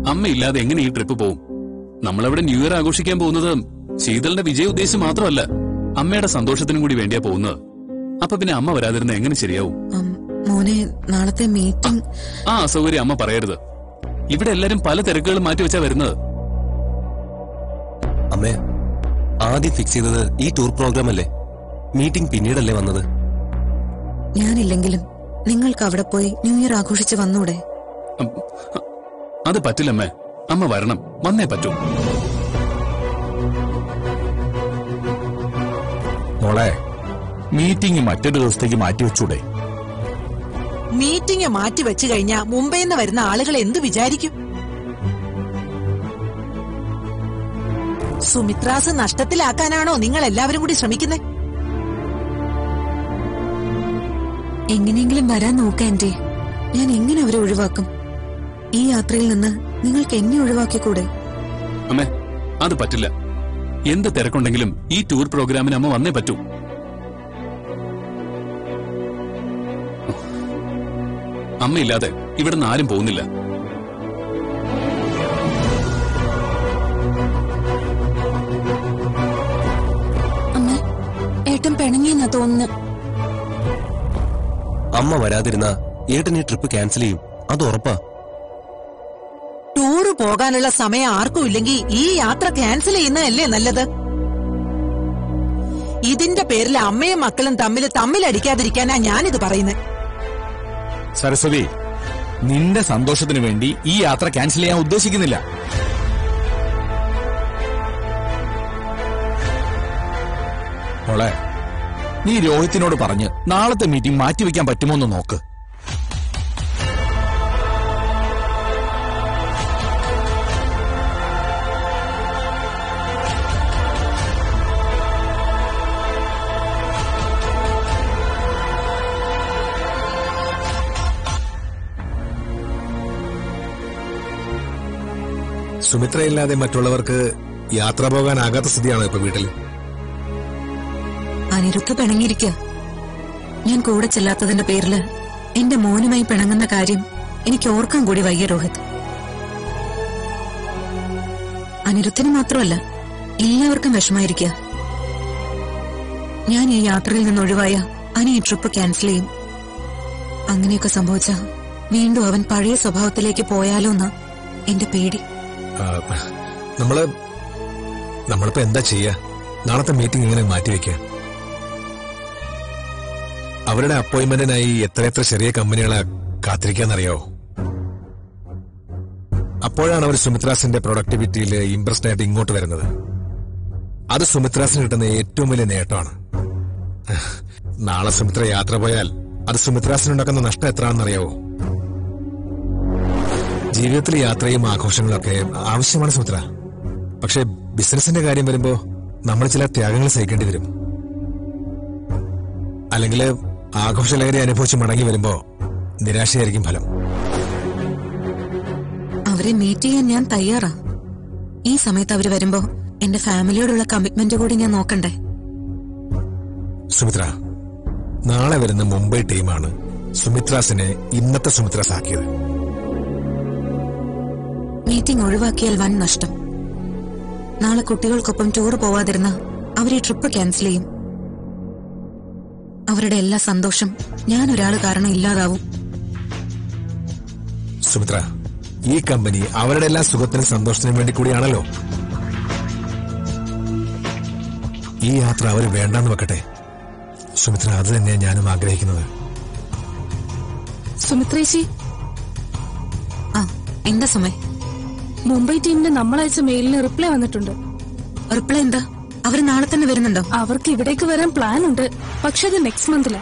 അമ്മ ഇല്ലാതെ എങ്ങനെ ഈ ട്രിപ്പ് പോവും നമ്മളവിടെ ന്യൂ ഇയർ ആഘോഷിക്കാൻ പോകുന്നത് ശീതളിന്റെ വിജയ ഉദ്ദേശം മാത്രമല്ല അമ്മയുടെ സന്തോഷത്തിനും കൂടി വേണ്ടിയാ പോകുന്നത് അപ്പൊ പിന്നെ അമ്മ വരാതിരുന്ന എങ്ങനെ ശരിയാവും ഉം, മോനെ നാളത്തെ മീറ്റിംഗ് ആ അസൗകര്യം അമ്മ പറയരുത് ഇവിടെ എല്ലാരും പല തിരക്കുകളും മാറ്റി വെച്ചാ വരുന്നത് അമ്മേ ആദ്യം ഫിക്സ് ചെയ്തത് ഈ ടൂർ പ്രോഗ്രാം അല്ലേ മീറ്റിംഗ് പിന്നീടല്ലേ വന്നത് ഞാനില്ലെങ്കിലും നിങ്ങൾക്ക് അവിടെ പോയി ന്യൂ ഇയർ ആഘോഷിച്ച് വന്നൂടെ ഉം, അത് പറ്റില്ലമ്മേ അമ്മ വരണം വന്നേ പറ്റൂ മോളെ മീറ്റിംഗ് മറ്റൊരു ദിവസത്തേക്ക് മാറ്റി വെച്ചൂടെ മീറ്റിംഗ് മാറ്റി വെച്ചു കഴിഞ്ഞാ മുംബൈയിൽ നിന്ന് വരുന്ന ആളുകൾ എന്തു വിചാരിക്കും സുമിത്രാസ് നഷ്ടത്തിലാക്കാനാണോ നിങ്ങൾ എല്ലാവരും കൂടി ശ്രമിക്കുന്നത് എങ്ങനെയെങ്കിലും വരാൻ നോക്കാം എന്റെ ഞാൻ എങ്ങനെ അവരെ ഒഴിവാക്കും ഈ യാത്രയിൽ നിന്ന് നിങ്ങൾക്ക് എന്നെ ഒഴിവാക്കിക്കൂടെ അമ്മേ അത് പറ്റില്ല എന്ത് തിരക്കുണ്ടെങ്കിലും ഈ ടൂർ പ്രോഗ്രാമിന് അമ്മ വന്നേ പറ്റൂ അമ്മയില്ലാതെ ഇവിടുന്ന് ആരും പോകുന്നില്ല അമ്മ ഏട്ടൻ പിണങ്ങിയെന്നാ തോന്നുന്നു അമ്മ വരാതിരുന്ന ഏട്ടൻ ഈ ട്രിപ്പ് ക്യാൻസൽ ചെയ്യും അത് ഉറപ്പാ ടൂറ് പോകാനുള്ള സമയം ആർക്കും ഇല്ലെങ്കിൽ ഈ യാത്ര ക്യാൻസൽ ചെയ്യുന്നതല്ലേ നല്ലത് ഇതിന്റെ പേരിൽ അമ്മയും മക്കളും തമ്മിൽ തമ്മിലടിക്കാതിരിക്കാനാ ഞാനിത് പറയുന്നത് സരസ്വതി നിന്റെ സന്തോഷത്തിന് വേണ്ടി ഈ യാത്ര ക്യാൻസൽ ചെയ്യാൻ ഉദ്ദേശിക്കുന്നില്ല മോളെ നീ രോഹിത്തിനോട് പറഞ്ഞ് നാളത്തെ മീറ്റിംഗ് മാറ്റിവെക്കാൻ പറ്റുമോ എന്ന് നോക്ക് സുമിത്രയില്ലാതെ മറ്റുള്ളവർക്ക് യാത്ര പോകാനാകാത്ത സ്ഥിതിയാണോ ഇപ്പൊ വീട്ടിൽ അനിരുദ്ധ പിണങ്ങിയിരിക്കുക ഞാൻ കൂടെ ചെല്ലാത്തതിന്റെ പേരില് എന്റെ മോനുമായി പിണങ്ങുന്ന കാര്യം എനിക്ക് ഓർക്കാൻ കൂടി വയ്യ രോഹിത് അനിരുദ്ധന് മാത്രമല്ല എല്ലാവർക്കും വിഷമായിരിക്കുക ഞാൻ ഈ യാത്രയിൽ നിന്ന് ഒഴിവായ അനി ഈ ട്രിപ്പ് ക്യാൻസൽ ചെയ്യും അങ്ങനെയൊക്കെ സംഭവിച്ച വീണ്ടും അവൻ പഴയ സ്വഭാവത്തിലേക്ക് പോയാലോ എന്നാ എന്റെ പേടി ആ, നമ്മള് നമ്മളിപ്പോ എന്താ ചെയ്യാ നാളത്തെ മീറ്റിംഗ് എങ്ങനെ മാറ്റിവെക്കുക അവരുടെ അപ്പോയിന്റ്മെന്റിനായി എത്രയെത്ര ചെറിയ കമ്പനികളെ കാത്തിരിക്കാന്നറിയാവോ അപ്പോഴാണ് അവർ സുമിത്രാസിന്റെ പ്രൊഡക്ടിവിറ്റിയിൽ ഇംപ്രസ്ഡ് ആയിട്ട് ഇങ്ങോട്ട് വരുന്നത് അത് സുമിത്രാസിന് കിട്ടുന്ന ഏറ്റവും വലിയ നേട്ടമാണ് നാളെ സുമിത്ര യാത്ര പോയാൽ അത് സുമിത്രാസിനുണ്ടാക്കുന്ന നഷ്ടം എത്രയാണെന്നറിയാവോ ജീവിതത്തിൽ യാത്രയും ആഘോഷങ്ങളും ഒക്കെ ആവശ്യമാണ് സുമിത്ര പക്ഷെ ബിസിനസിന്റെ കാര്യം വരുമ്പോ നമ്മൾ ചില ത്യാഗങ്ങൾ സഹിക്കേണ്ടി വരും അല്ലെങ്കിൽ ആഘോഷലഹരി അനുഭവിച്ച് മടങ്ങി വരുമ്പോ നിരാശയായിരിക്കും ഫലം അവരെ മീറ്റ് ചെയ്യാൻ ഞാൻ തയ്യാറാ ഈ സമയത്ത് അവര് വരുമ്പോ എന്റെ ഫാമിലിയോടുള്ള കമ്മിറ്റ്മെന്റ് കൂടി ഞാൻ നോക്കണ്ടേ സുമിത്ര നാളെ വരുന്ന മുംബൈ ടീമാണ് സുമിത്രാസിനെ ഇന്നത്തെ സുമിത്രാസ് ആക്കിയത് മീറ്റിംഗ് ഒഴിവാക്കിയാൽ വൻ നഷ്ടം നാളെ കുട്ടികൾക്കൊപ്പം ടൂർ പോവാതിരുന്ന അവരെ ട്രിപ്പ് ക്യാൻസൽ ചെയ്യും അവരുടെ എല്ലാ സന്തോഷം ഞാൻ ഒരാൾ കാരണം ഇല്ലാതാവും സുമിത്ര ഈ കമ്പനി അവരുടെ എല്ലാ സുഖത്തിനും സന്തോഷത്തിനും വേണ്ടി കൂടിയാണല്ലോ ഈ യാത്ര അവർ വേണ്ടാന്ന് വെക്കട്ടെ സുമിത്ര അത് തന്നെയാണ് ഞാനും ആഗ്രഹിക്കുന്നത് സുമിത്രേച്ചി ആ എന്താ സമയം മുംബൈ ടീമിന് നമ്മളയച്ച മെയിലിന് റിപ്ലൈ വന്നിട്ടുണ്ട് റിപ്ലൈ എന്താ അവര് നാളെ തന്നെ വരുന്നുണ്ടോ അവർക്ക് ഇവിടേക്ക് വരാൻ പ്ലാൻ ഉണ്ട് പക്ഷെ അത് നെക്സ്റ്റ് മന്തിലാ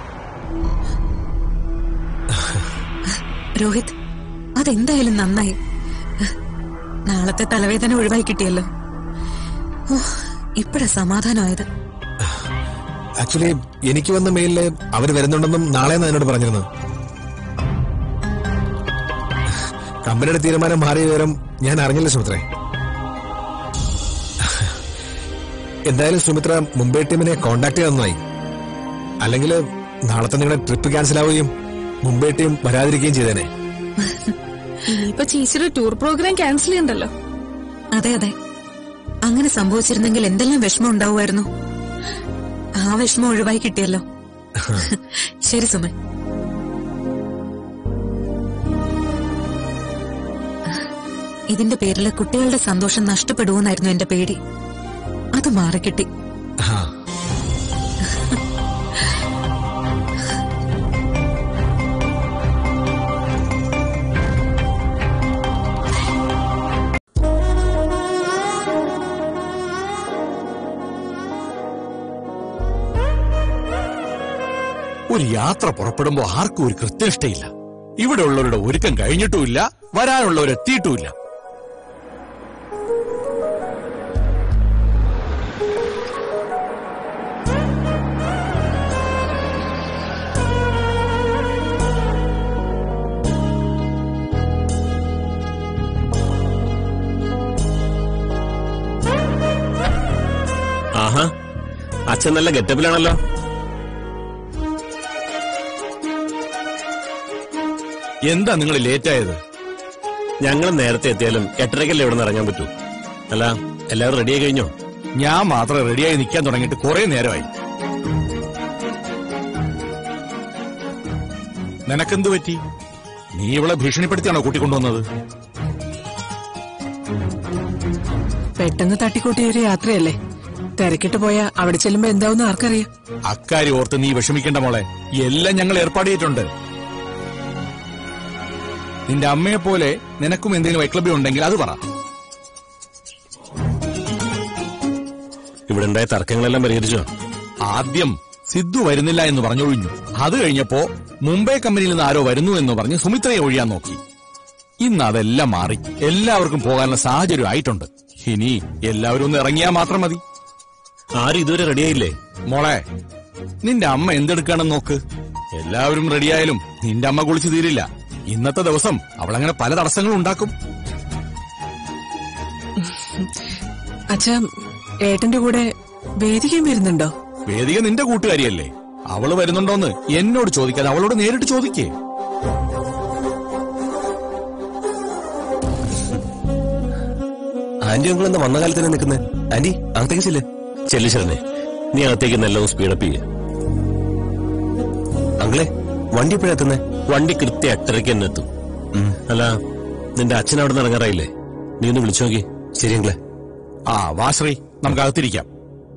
രോഹിത് അതെന്തായാലും നന്നായി നാളത്തെ തലവേദന ഒഴിവായി കിട്ടിയല്ലോ ഓ ഇപ്പഴാ സമാധാനമായത് ആക്ച്വലി എനിക്ക് വന്ന മെയിലില് അവർ വരുന്നുണ്ടെന്നും നാളെ എന്നോട് പറഞ്ഞിരുന്നത് കമ്പനിയുടെ തീരുമാനം മാറിയ വിവരം ഞാൻ അറിഞ്ഞില്ല സുമിത്രേ എന്തായാലും സുമിത്ര മുംബൈ ടീമിനെ കോണ്ടാക്ട് ചെയ്ത് നന്നായി അല്ലെങ്കിൽ നാളത്തെ നിങ്ങളുടെ ട്രിപ്പ് ക്യാൻസൽ ആവുകയും മുംബൈ ടീം വരാതിരിക്കുകയും ചെയ്തേനെ ഇനിയിപ്പോ ചേച്ചിയുടെ ടൂർ പ്രോഗ്രാം ക്യാൻസൽ ചെയ്യണ്ടല്ലോ അതെ അതെ അങ്ങനെ സംഭവിച്ചിരുന്നെങ്കിൽ എന്തെല്ലാം വിഷമം ഉണ്ടാവുമായിരുന്നു ആ വിഷമം ഒഴിവായി കിട്ടിയല്ലോ ശരി സുമൻ ഇതിന്റെ പേരിൽ കുട്ടികളുടെ സന്തോഷം നഷ്ടപ്പെടുമെന്നായിരുന്നു എന്റെ പേടി അത് മാറിക്കിട്ടി ആ ഒരു യാത്ര പുറപ്പെടുമ്പോ ആർക്കും ഒരു കൃത്യനിഷ്ഠയില്ല ഇവിടെ ഉള്ളവരുടെ ഒരുക്കം കഴിഞ്ഞിട്ടുമില്ല വരാനുള്ളവർ എത്തിയിട്ടുമില്ല ആഹാ അച്ഛൻ നല്ല ഗെറ്റപ്പിലാണല്ലോ എന്താ നിങ്ങൾ ലേറ്റ് ആയത് ഞങ്ങൾ നേരത്തെ എത്തിയാലും എട്ടരയ്ക്കല്ലേ ഇവിടെ നിന്ന് ഇറങ്ങാൻ പറ്റൂ അല്ല എല്ലാവരും റെഡിയായി കഴിഞ്ഞോ ഞാൻ മാത്രം റെഡിയായി നിൽക്കാൻ തുടങ്ങിയിട്ട് കുറെ നേരമായി നിനക്കെന്ത് പറ്റി നീ ഇവളെ ഭീഷണിപ്പെടുത്തിയാണോ കൂട്ടിക്കൊണ്ടുവന്നത് പെട്ടെന്ന് തട്ടിക്കൂട്ടിയ ഒരു യാത്രയല്ലേ തിരക്കിട്ട് പോയാ അവിടെ ചെല്ലുമ്പോ എന്താവുന്ന ആർക്കറിയാം അക്കാര്യം ഓർത്ത് നീ വിഷമിക്കേണ്ട മോളെ എല്ലാം ഞങ്ങൾ ഏർപ്പാട് ചെയ്തിട്ടുണ്ട് നിന്റെ അമ്മയെ പോലെ നിനക്കും എന്തെങ്കിലും വൈക്ലബ്യം ഉണ്ടെങ്കിൽ അത് പറ ഇവിടെ ഉണ്ടായ തർക്കങ്ങളെല്ലാം പരിഹരിച്ചോ ആദ്യം സിദ്ധു വരുന്നില്ല എന്ന് പറഞ്ഞൊഴിഞ്ഞു അത് കഴിഞ്ഞപ്പോ മുംബൈ കമ്പനിയിൽ നിന്ന് ആരോ വരുന്നു എന്ന് പറഞ്ഞ് സുമിത്രയെ ഒഴിയാൻ നോക്കി ഇന്ന് അതെല്ലാം മാറി എല്ലാവർക്കും പോകാനുള്ള സാഹചര്യം ആയിട്ടുണ്ട് ഇനി എല്ലാവരും ഒന്ന് ഇറങ്ങിയാൽ മാത്രം മതി ആരും ഇതുവരെ റെഡിയായില്ലേ മോളെ നിന്റെ അമ്മ എന്തെടുക്കാണെന്ന് നോക്ക് എല്ലാവരും റെഡിയായാലും നിന്റെ അമ്മ കുളിച്ചു തീരില്ല ഇന്നത്തെ ദിവസം അവളങ്ങനെ പല തടസ്സങ്ങളും ഉണ്ടാക്കും അച്ഛാ ഏട്ടന്റെ കൂടെ വേദികയും വരുന്നുണ്ടോ വേദിക നിന്റെ കൂട്ടുകാരിയല്ലേ അവള് വരുന്നുണ്ടോന്ന് എന്നോട് ചോദിക്കാതെ അവളോട് നേരിട്ട് ചോദിക്കേ ആന്റി അങ്കിൾ എന്താ വന്ന കാലത്ത് തന്നെ നിൽക്കുന്നത് ആന്റി അകത്തേക്ക് ചെല്ല് ചെല്ലിശരനെ നീ അകത്തേക്ക് നല്ലോണം സ്പീഡപ്പ് ചെയ്യ അങ്കിളെ വണ്ടി എപ്പോഴാ എത്തുന്നേ വണ്ടി കൃത്യം എട്ടരയ്ക്ക് തന്നെ എത്തും ഉം. അല്ല നിന്റെ അച്ഛൻ അവിടെ നിന്ന് ഇറങ്ങാറായില്ലേ നീ ഒന്ന് വിളിച്ചു നോക്കി ശരി അങ്കിളെ ആ വാശ്രീ നമുക്ക് അകത്തിരിക്കാം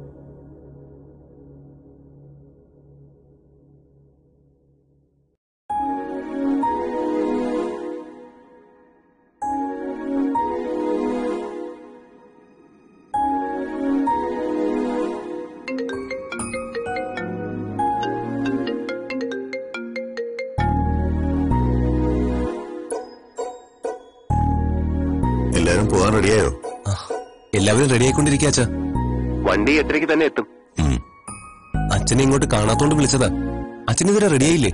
എല്ലാരും പോകാൻ റെഡിയായോ ആ, എല്ലാവരും റെഡി ആയിക്കൊണ്ടിരിക്കുക അച്ഛാ വണ്ടി എട്ടരയ്ക്ക് തന്നെ എത്തും അച്ഛനെ ഇങ്ങോട്ട് കാണാത്തോണ്ട് വിളിച്ചതാ അച്ഛൻ ഇതുവരെ റെഡിയായില്ലേ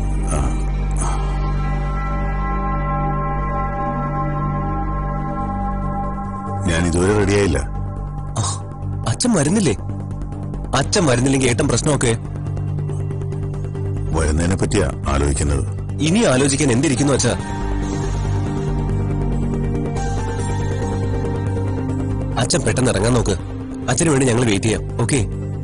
ഞാൻ ഇതുവരെ റെഡിയായില്ല ആ, അച്ഛൻ വരുന്നില്ലേ അച്ഛൻ വരുന്നില്ലെങ്കിൽ ഏട്ടൻ പ്രശ്നമൊക്കെ വരുന്നതിനെ പറ്റിയാ ആലോചിക്കുന്നത് ഇനി ആലോചിക്കാൻ എന്തിരിക്കുന്നു അച്ഛാ അച്ഛൻ പെട്ടെന്ന് ഇറങ്ങാൻ നോക്ക് അച്ഛന് വേണ്ടി ഞങ്ങൾ വെയിറ്റ് ചെയ്യാം ഓക്കെ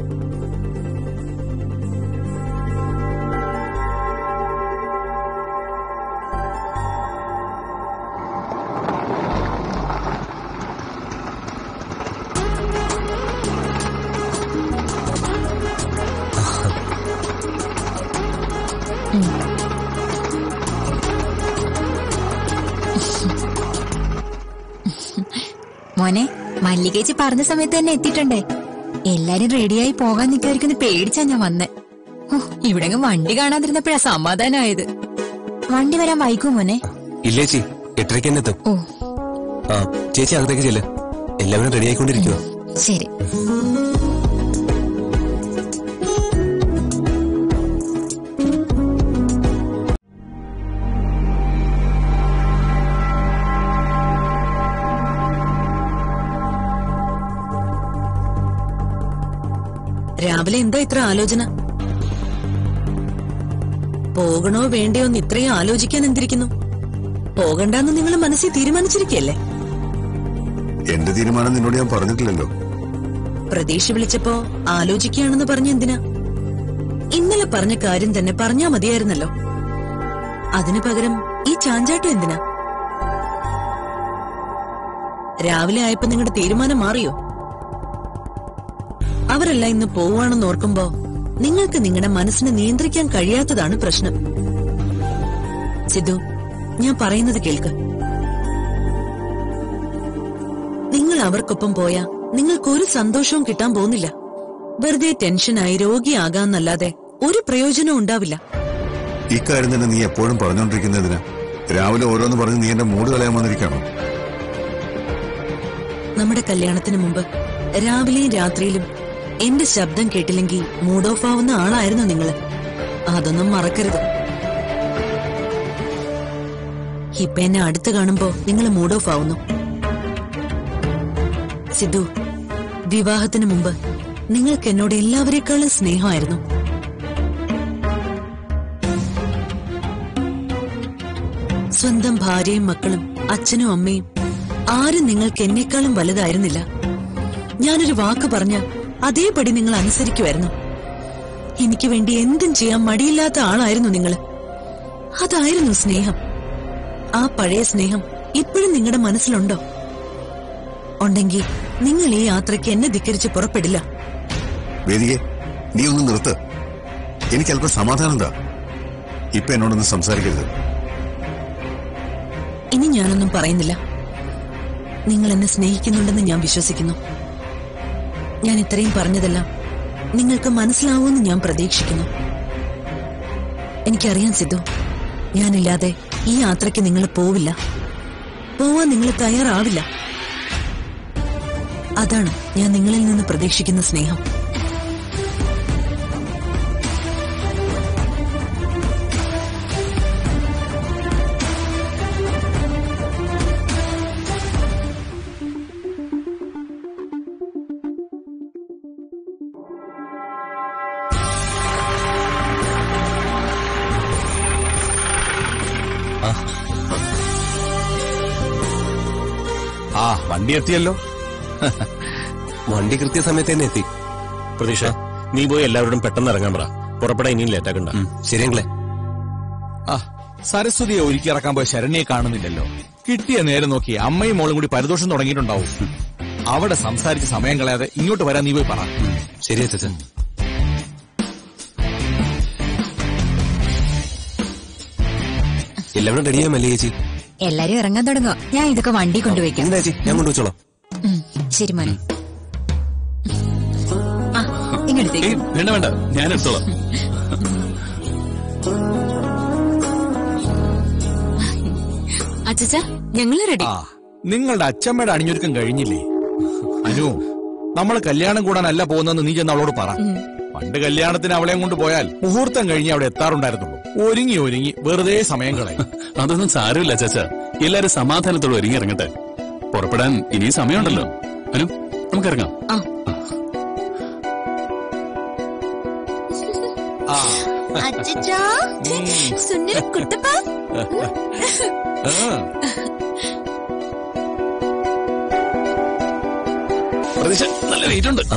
മോനെ മല്ലികേച്ചി പറഞ്ഞ സമയത്ത് തന്നെ എത്തിയിട്ടുണ്ടേ എല്ലാരും റെഡിയായി പോകാൻ നിൽക്കുമായിരിക്കും പേടിച്ചാ ഞാൻ വന്നേ ഓ ഇവിടെ വണ്ടി കാണാതിരുന്നപ്പോഴാ സമാധാനമായത് വണ്ടി വരാൻ വൈകും മോനെ ഇല്ലേച്ചി എട്ടരയ്ക്ക് തന്നെ എത്തും ഓ ആ ചേച്ചി അകത്തേക്ക് ചെല്ല് എല്ലാവരും റെഡി ആയിക്കൊണ്ടിരിക്കുവോ ശരി രാവിലെ എന്താ ഇത്ര ആലോചന പോകണോ വേണ്ടയോ എന്ന് ഇത്രയും ആലോചിക്കാൻ എന്തിരിക്കുന്നു പോകണ്ടെന്ന് നിങ്ങൾ മനസ്സിൽ തീരുമാനിച്ചിരിക്കല്ലേ എന്റെ തീരുമാനം നിന്നോട് ഞാൻ പറഞ്ഞിട്ടില്ലല്ലോ പ്രതീക്ഷ വിളിച്ചപ്പോ ആലോചിക്കുകയാണെന്ന് പറഞ്ഞ എന്തിനാ ഇന്നലെ പറഞ്ഞ കാര്യം തന്നെ പറഞ്ഞാ മതിയായിരുന്നല്ലോ അതിനു പകരം ഈ ചാഞ്ചാട്ടം എന്തിനാ രാവിലെ ആയപ്പോ നിങ്ങളുടെ തീരുമാനം മാറിയോ അവരല്ല ഇന്ന് പോവാണെന്ന് ഓർക്കുമ്പോ നിങ്ങൾക്ക് നിങ്ങളുടെ മനസ്സിനെ നിയന്ത്രിക്കാൻ കഴിയാത്തതാണ് പ്രശ്നം സിദ്ധു ഞാൻ പറയുന്നത് കേൾക്ക് നിങ്ങൾ അവർക്കൊപ്പം പോയാ നിങ്ങൾക്ക് ഒരു സന്തോഷവും കിട്ടാൻ പോകുന്നില്ല വെറുതെ ടെൻഷനായി രോഗിയാകാന്നല്ലാതെ ഒരു പ്രയോജനവും ഉണ്ടാവില്ല ഇക്കാര്യം തന്നെ നീ എപ്പോഴും പറഞ്ഞുകൊണ്ടിരിക്കുന്നതിന് രാവിലെ ഓരോന്ന് പറഞ്ഞ് നീ എന്റെ മൂഡ് കളയാൻ വന്നിരിക്കണോ നമ്മുടെ കല്യാണത്തിന് മുമ്പ് രാവിലെയും രാത്രിയിലും എന്റെ ശബ്ദം കേട്ടില്ലെങ്കിൽ മൂഡ് ഓഫ് ആവുന്ന ആളായിരുന്നു നിങ്ങള് അതൊന്നും മറക്കരുത് ഇപ്പൊ എന്നെ അടുത്ത് കാണുമ്പോ നിങ്ങൾ മൂഡ് ഓഫ് ആവുന്നു സിദ്ധു വിവാഹത്തിന് മുമ്പ് നിങ്ങൾക്ക് എന്നോട് എല്ലാവരെക്കാളും സ്നേഹമായിരുന്നു സ്വന്തം ഭാര്യയും മക്കളും അച്ഛനും അമ്മയും ആരും നിങ്ങൾക്ക് എന്നെക്കാളും വലുതായിരുന്നില്ല ഞാനൊരു വാക്ക് പറഞ്ഞ അതേപടി നിങ്ങൾ അനുസരിക്കുമായിരുന്നു എനിക്ക് വേണ്ടി എന്തും ചെയ്യാൻ മടിയില്ലാത്ത ആളായിരുന്നു നിങ്ങൾ അതായിരുന്നു സ്നേഹം ആ പഴയ സ്നേഹം ഇപ്പോഴും നിങ്ങളുടെ മനസ്സിലുണ്ടോ ഉണ്ടെങ്കിൽ നിങ്ങൾ ഈ യാത്രയ്ക്ക് എന്നെ ധിക്കരിച്ച് പുറപ്പെടില്ല വേദികെ നീ ഒന്ന് നിർത്ത് എനിക്ക് അല്പം സമാധാനം എന്താ ഇപ്പൊ എന്നോടൊന്ന് സംസാരിക്കരുത് ഇനി ഞാനൊന്നും പറയുന്നില്ല നിങ്ങൾ എന്നെ സ്നേഹിക്കുന്നുണ്ടെന്ന് ഞാൻ വിശ്വസിക്കുന്നു ഞാൻ ഇത്രയും പറഞ്ഞതെല്ലാം നിങ്ങൾക്ക് മനസ്സിലാവുമെന്ന് ഞാൻ പ്രതീക്ഷിക്കുന്നു എനിക്കറിയാം സിദ്ധു ഞാനില്ലാതെ ഈ യാത്രയ്ക്ക് നിങ്ങൾ പോവില്ല പോവാൻ നിങ്ങൾ തയ്യാറാവില്ല അതാണ് ഞാൻ നിങ്ങളിൽ നിന്ന് പ്രതീക്ഷിക്കുന്ന സ്നേഹം ആ വണ്ടി എത്തിയല്ലോ വണ്ടി കൃത്യസമയത്ത് തന്നെ എത്തി പ്രതീക്ഷ നീ പോയി എല്ലാവരോടും പെട്ടെന്ന് ഇറങ്ങാൻ പറ പുറപ്പെടാൻ ഇനിയും ലേറ്റാക്കണ്ട ശരിയെങ്കിലേ ആ സരസ്വതിയെ ഒരുക്കി ഇറക്കാൻ പോയ ശരണ്യെ കാണുന്നില്ലല്ലോ കിട്ടിയ നേരം നോക്കി അമ്മയും മോളും കൂടി പരിദോഷം തുടങ്ങിയിട്ടുണ്ടാവും അവിടെ സംസാരിച്ച് സമയം കളയാതെ ഇങ്ങോട്ട് വരാൻ നീ പോയി പറ ശരി അച്ഛൻ എല്ലാവരും റെഡിയാ മല്ലേ ചേച്ചി എല്ലാരും ഇറങ്ങാൻ തുടങ്ങോ ഞാൻ ഇതൊക്കെ വണ്ടി കൊണ്ടുവയ്ക്കാം എന്താ ചേച്ചി ഞാൻ കൊണ്ടുവച്ചോളാം ഉം, ശരി മോനെ ആ ഇങ്ങോട്ടേക്ക് ഏയ് വേണ്ട വേണ്ട ഞാൻ എടുത്തോളാം അച്ഛച്ച ഞങ്ങള് റെഡി ആ നിങ്ങളുടെ അച്ഛമ്മയുടെ അണിഞ്ഞൊരുക്കം കഴിഞ്ഞില്ലേ അനു നമ്മൾ കല്യാണം കൂടാനല്ല പോകുന്നതെന്ന് നീ ചെന്ന് അവളോട് പറ പണ്ട് കല്യാണത്തിന് അവളെയും കൊണ്ട് പോയാൽ മുഹൂർത്തം കഴിഞ്ഞ് അവിടെ എത്താറുണ്ടായിരുന്നുള്ളൂ ഒരുങ്ങി ഒരുങ്ങി വെറുതെ സമയം കളയും അതൊന്നും സാരമില്ല ചാച്ച എല്ലാരും സമാധാനത്തോടെ ഒരുങ്ങി ഇറങ്ങട്ടെ പുറപ്പെടാൻ ഇനിയും സമയമുണ്ടല്ലോ അനു നമുക്കിറങ്ങാം ആ അച്ഛച്ചാ സുന്ദര കുട്ടപ്പ ആ. പ്രതീക്ഷ നല്ല വെയിറ്റ് ഉണ്ട്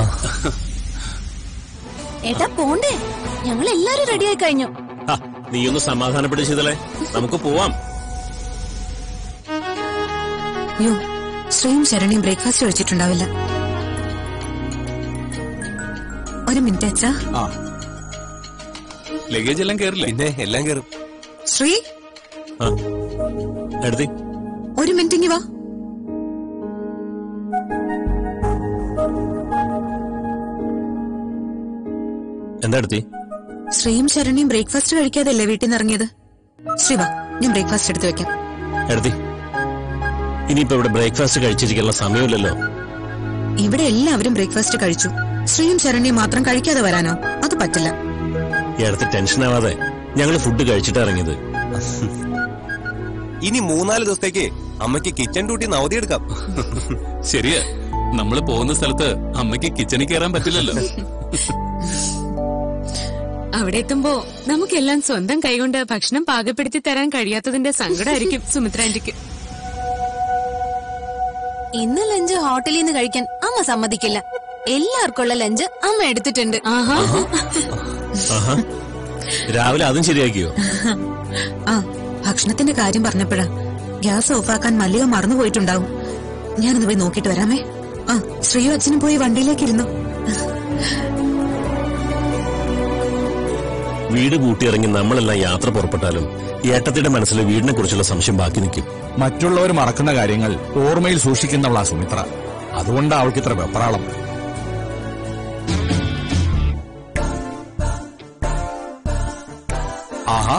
ഏട്ടാ പോണ്ടേ ഞങ്ങൾ എല്ലാരും റെഡിയായി കഴിഞ്ഞു ഹാ, നീ ഒന്ന് സമാധാനപ്പെടുത്തിയതല്ലേ നമുക്ക് പോവാം യോ ശ്രീയും ശരണിയും ബ്രേക്ക്ഫാസ്റ്റ് കഴിച്ചിട്ടുണ്ടാവില്ല ഒരു മിനിറ്റ് അച്ഛാ ആ ലഗേജ് എല്ലാം കയറില്ലേ പിന്നെ എല്ലാം കയറും ശ്രീ ആ എടുത്തി ഒരു മിനിറ്റ് ഇങ്ങി വാ എന്താ എടുത്തി ശ്രീയും ശരണിയും ബ്രേക്ക്ഫാസ്റ്റ് കഴിക്കാതല്ലേ വീട്ടിൽ നിന്ന് ഇറങ്ങിയത് ശ്രീ വാ ഞാൻ ബ്രേക്ക്ഫാസ്റ്റ് എടുത്തു വെക്കാം എടുത്തി ഇനിയിപ്പോ ഇവിടെ ബ്രേക്ക്ഫാസ്റ്റ് കഴിച്ചിരിക്കാനുള്ള സമയമില്ലല്ലോ ഇവിടെ എല്ലാവരും ബ്രേക്ക്ഫാസ്റ്റ് കഴിച്ചു ശ്രീയും ശരണിയും മാത്രം കഴിക്കാതെ വരാനോ അത് പറ്റില്ല ഈ അടുത്ത് ടെൻഷൻ ആവാതെ ഞങ്ങൾ ഫുഡ് കഴിച്ചിട്ട് ഇറങ്ങിയത് ഇനി മൂന്നാല് ദിവസത്തേക്ക് അമ്മയ്ക്ക് കിച്ചൺ ഡ്യൂട്ടി അവധിയെടുക്കാം ശരിയാ നമ്മള് പോകുന്ന സ്ഥലത്ത് അമ്മയ്ക്ക് കിച്ചണിൽ കയറാൻ പറ്റില്ലല്ലോ അവിടെ എത്തുമ്പോ നമുക്കെല്ലാം സ്വന്തം കൈകൊണ്ട് ഭക്ഷണം പാകപ്പെടുത്തി തരാൻ കഴിയാത്തതിന്റെ സങ്കടമായിരിക്കും സുമിത്ര ആന്റിക്ക് ഇന്ന് ലഞ്ച് ഹോട്ടലിൽ നിന്ന് കഴിക്കാൻ അമ്മ സമ്മതിക്കില്ല എല്ലാവർക്കുള്ള ലഞ്ച് അമ്മ എടുത്തിട്ടുണ്ട് ആഹാ ആഹാ രാവിലെ അതും ശരിയാക്കിയോ ആ ഭക്ഷണത്തിന്റെ കാര്യം പറഞ്ഞപ്പോഴാ ഗ്യാസ് ഓഫാക്കാൻ മല്ലിക മറന്നുപോയിട്ടുണ്ടാവും ഞാനൊന്ന് പോയി നോക്കിയിട്ട് വരാമേ ആ ശ്രീയും അച്ഛനും പോയി വണ്ടിയിലേക്ക് ഇരുന്നു വീട് പൂട്ടിയിറങ്ങി നമ്മളെല്ലാം യാത്ര പുറപ്പെട്ടാലും ഏട്ടത്തിയുടെ മനസ്സിൽ വീടിനെ കുറിച്ചുള്ള സംശയം ബാക്കി നിൽക്കും മറ്റുള്ളവർ മറക്കുന്ന കാര്യങ്ങൾ ഓർമ്മയിൽ സൂക്ഷിക്കുന്നവളാ സുമിത്ര അതുകൊണ്ടാ അവൾക്ക് ഇത്ര വെപ്രാളം ആഹാ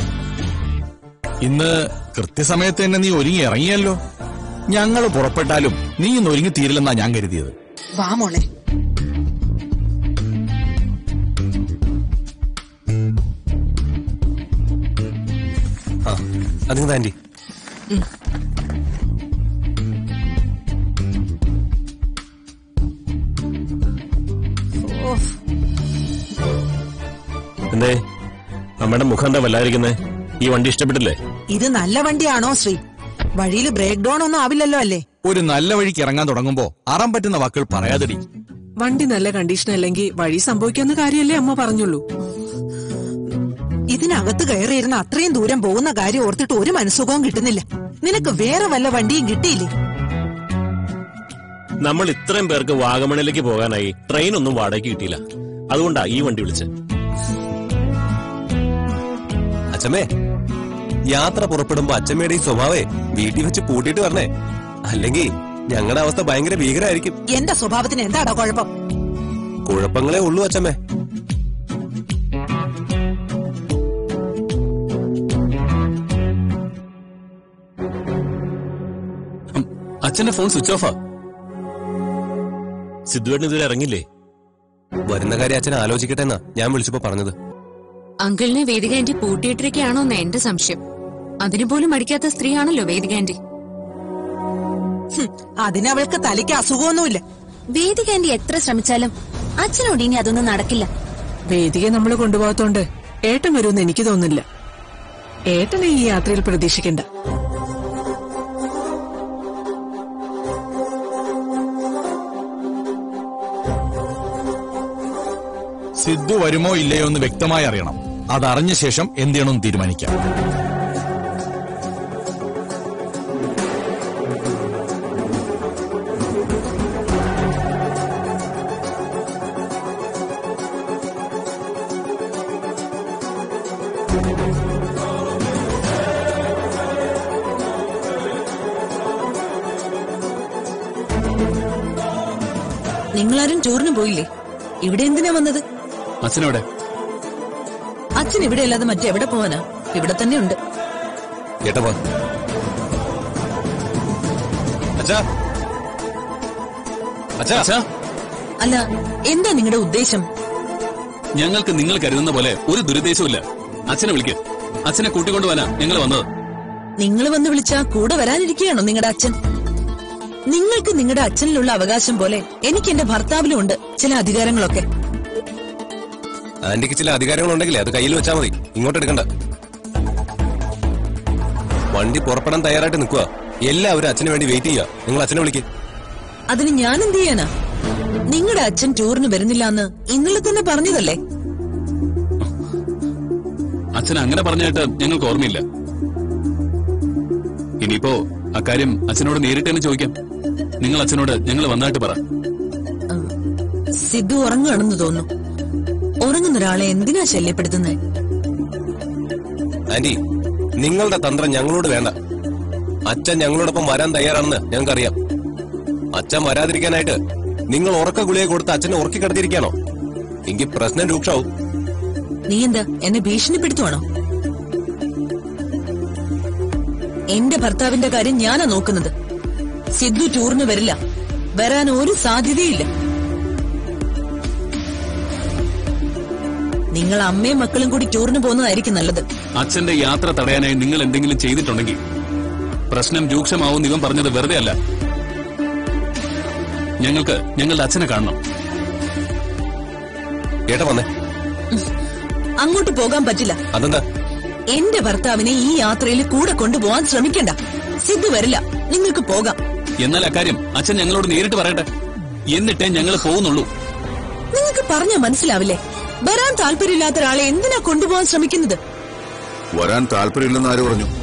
ഇന്ന് കൃത്യസമയത്ത് തന്നെ നീ ഒരുങ്ങി ഇറങ്ങിയല്ലോ ഞങ്ങൾ പുറപ്പെട്ടാലും നീ ഇന്ന് ഒരുങ്ങി തീരില്ലെന്നാ ഞാൻ കരുതിയത് വാ മോളെ ആ അതിന് ആന്റി എന്തേ അമ്മയുടെ മുഖം എന്താ വല്ലാതിരിക്കുന്നേ ഈ വണ്ടി ഇഷ്ടപ്പെട്ടില്ലേ ഇത് നല്ല വണ്ടിയാണോ ശ്രീ വഴിയിൽ ബ്രേക്ക് ഡൗൺ ഒന്നും ആവില്ലല്ലോ അല്ലേ ഒരു നല്ല വഴിക്ക് ഇറങ്ങാൻ തുടങ്ങുമ്പോ അറം പറ്റുന്ന വാക്കുകൾ പറയാതടി വണ്ടി നല്ല കണ്ടീഷൻ അല്ലെങ്കിൽ വഴി സംഭവിക്കുന്ന കാര്യമല്ലേ അമ്മ പറഞ്ഞുള്ളൂ ഇതിനകത്ത് കയറിയിരുന്ന അത്രയും ദൂരം പോകുന്ന കാര്യം ഓർത്തിട്ട് ഒരു മനസ്സുഖവും കിട്ടുന്നില്ല നിനക്ക് വേറെ വല്ല വണ്ടിയും കിട്ടിയില്ലേ നമ്മൾ ഇത്രയും പേർക്ക് വാഗമണിലേക്ക് പോകാനായി ട്രെയിൻ ഒന്നും വാടകയ്ക്ക് കിട്ടിയില്ല അതുകൊണ്ടാ ഈ വണ്ടി വിളിച്ചത് അച്ഛമ്മേ യാത്ര പുറപ്പെടുമ്പോ അച്ഛമ്മയുടെ ഈ സ്വഭാവേ വീട്ടിൽ വെച്ച് പൂട്ടിയിട്ട് വരണേ അല്ലെങ്കിൽ ഞങ്ങളുടെ അവസ്ഥ ഭയങ്കര ഭീകരമായിരിക്കും എന്റെ സ്വഭാവത്തിന് എന്താടാ കുഴപ്പം കുഴപ്പങ്ങളേ ഉള്ളൂ അച്ഛമ്മേ ഉം, അച്ഛന്റെ ഫോൺ സ്വിച്ച് ഓഫാ സിദ്ധുവേട്ടൻ ഇതുവരെ ഇറങ്ങില്ലേ വരുന്ന കാര്യം അച്ഛൻ ആലോചിക്കട്ടെ എന്നാ ഞാൻ വിളിച്ചപ്പോ പറഞ്ഞത് അങ്കിളിനെ വേദിക ആന്റി പൂട്ടിയിട്ടിരിക്കുകയാണോ എന്ന് എന്റെ സംശയം അതിനു പോലും മടിക്കാത്ത സ്ത്രീയാണല്ലോ വേദിക ആന്റി ഹും, അതിനവൾക്ക് തലയ്ക്ക് അസുഖമൊന്നുമില്ല വേദിക ആന്റി എത്ര ശ്രമിച്ചാലും അച്ഛനോട് ഇനി അതൊന്നും നടക്കില്ല വേദികയെ നമ്മൾ കൊണ്ടുപോകാത്തോണ്ട് ഏട്ടൻ വരുമെന്ന് എനിക്ക് തോന്നുന്നില്ല ഏട്ടനെ ഈ യാത്രയിൽ പ്രതീക്ഷിക്കണ്ട സിദ്ധു വരുമോ ഇല്ലയോ എന്ന് വ്യക്തമായി അറിയണം അതറിഞ്ഞ ശേഷം എന്ത് ചെയ്യണമെന്ന് തീരുമാനിക്കാം നിങ്ങളാരും ടൂറിന് പോയില്ലേ ഇവിടെ എന്തിനാ വന്നത് അച്ഛനോടെ അച്ഛൻ ഇവിടെ അല്ലാതെ മറ്റെവിടെ പോവാനാ ഇവിടെ തന്നെ ഉണ്ട് കേട്ടോ പോ. അച്ഛാ അച്ഛാ അച്ഛാ അല്ല എന്താ നിങ്ങളുടെ ഉദ്ദേശം ഞങ്ങൾക്ക് നിങ്ങൾ കരുതുന്ന പോലെ ഒരു ദുരുദ്ദേശവുമില്ല അച്ഛനെ വിളിക്ക് അച്ഛനെ കൂട്ടിക്കൊണ്ടുപോകാനാ ഞങ്ങൾ വന്നത് നിങ്ങൾ വന്ന് വിളിച്ചാ കൂടെ വരാനിരിക്കുകയാണോ നിങ്ങളുടെ അച്ഛൻ നിങ്ങൾക്ക് നിങ്ങളുടെ അച്ഛനിലുള്ള അവകാശം പോലെ എനിക്ക് എന്റെ ഭർത്താവിലും ഉണ്ട് ചില അധികാരങ്ങളൊക്കെ ആന്റിക്ക് ചില അധികാരങ്ങളുണ്ടെങ്കിലേ അത് കയ്യിൽ വെച്ചാൽ മതി ഇങ്ങോട്ട് എടുക്കണ്ട വണ്ടി പുറപ്പെടാൻ തയ്യാറായിട്ട് നിൽക്കുക എല്ലാവരും അച്ഛന് വേണ്ടി വെയിറ്റ് ചെയ്യുക നിങ്ങൾ അച്ഛനെ വിളിക്ക് അതിന് ഞാൻ എന്ത് ചെയ്യാനാ നിങ്ങളുടെ അച്ഛൻ ടൂറിന് വരുന്നില്ല എന്ന് ഇന്നലെ തന്നെ പറഞ്ഞതല്ലേ അച്ഛൻ അങ്ങനെ പറഞ്ഞായിട്ട് ഞങ്ങൾക്ക് ഓർമ്മയില്ല ഇനിയിപ്പോ അക്കാര്യം അച്ഛനോട് നേരിട്ട് തന്നെ ചോദിക്കാം നിങ്ങൾ അച്ഛനോട് ഞങ്ങൾ വന്നായിട്ട് പറ സിദ്ധു ഉറങ്ങുകയാണെന്ന് തോന്നുന്നു ഉറങ്ങുന്ന ഒരാളെ എന്തിനാ ശല്യപ്പെടുത്തുന്നത് ആന്റി നിങ്ങളുടെ തന്ത്രം ഞങ്ങളോട് വേണ്ട അച്ഛൻ ഞങ്ങളോടൊപ്പം വരാൻ തയ്യാറാണെന്ന് ഞങ്ങൾക്കറിയാം അച്ഛൻ വരാതിരിക്കാനായിട്ട് നിങ്ങൾ ഉറക്ക ഗുളിയെ കൊടുത്ത് അച്ഛനെ ഉറക്കി കിടത്തിയിരിക്കാണോ എങ്കിൽ പ്രശ്നം രൂക്ഷാവും നീ എന്താ എന്നെ ഭീഷണിപ്പെടുത്തുവാണോ എന്റെ ഭർത്താവിന്റെ കാര്യം ഞാനാ നോക്കുന്നത് സിദ്ധു ടൂറിന് വരില്ല വരാൻ ഒരു സാധ്യതയില്ല നിങ്ങൾ അമ്മയും മക്കളും കൂടി ടൂറിന് പോകുന്നതായിരിക്കും നല്ലത് അച്ഛന്റെ യാത്ര തടയാനായി നിങ്ങൾ എന്തെങ്കിലും ചെയ്തിട്ടുണ്ടെങ്കിൽ പ്രശ്നം രൂക്ഷമാവും ഇവൻ പറഞ്ഞത് വെറുതെ അല്ല ഞങ്ങൾക്ക് ഞങ്ങളുടെ അച്ഛനെ കാണണം ഏട്ടാ വന്നേ അങ്ങോട്ട് പോകാൻ പറ്റില്ല അതെന്താ എന്റെ ഭർത്താവിനെ ഈ യാത്രയിൽ കൂടെ കൊണ്ടുപോകാൻ ശ്രമിക്കണ്ട സിദ്ധു വരില്ല നിങ്ങൾക്ക് പോകാം എന്നാൽ അക്കാര്യം അച്ഛൻ ഞങ്ങളോട് നേരിട്ട് പറയട്ടെ എന്നിട്ടേ ഞങ്ങൾ പോകുന്നുള്ളൂ നിങ്ങൾക്ക് പറഞ്ഞാ മനസ്സിലാവില്ലേ വരാൻ താല്പര്യമില്ലാത്ത ഒരാളെ എന്തിനാ കൊണ്ടുപോകാൻ ശ്രമിക്കുന്നത് വരാൻ താല്പര്യമില്ലെന്ന് ആര് പറഞ്ഞു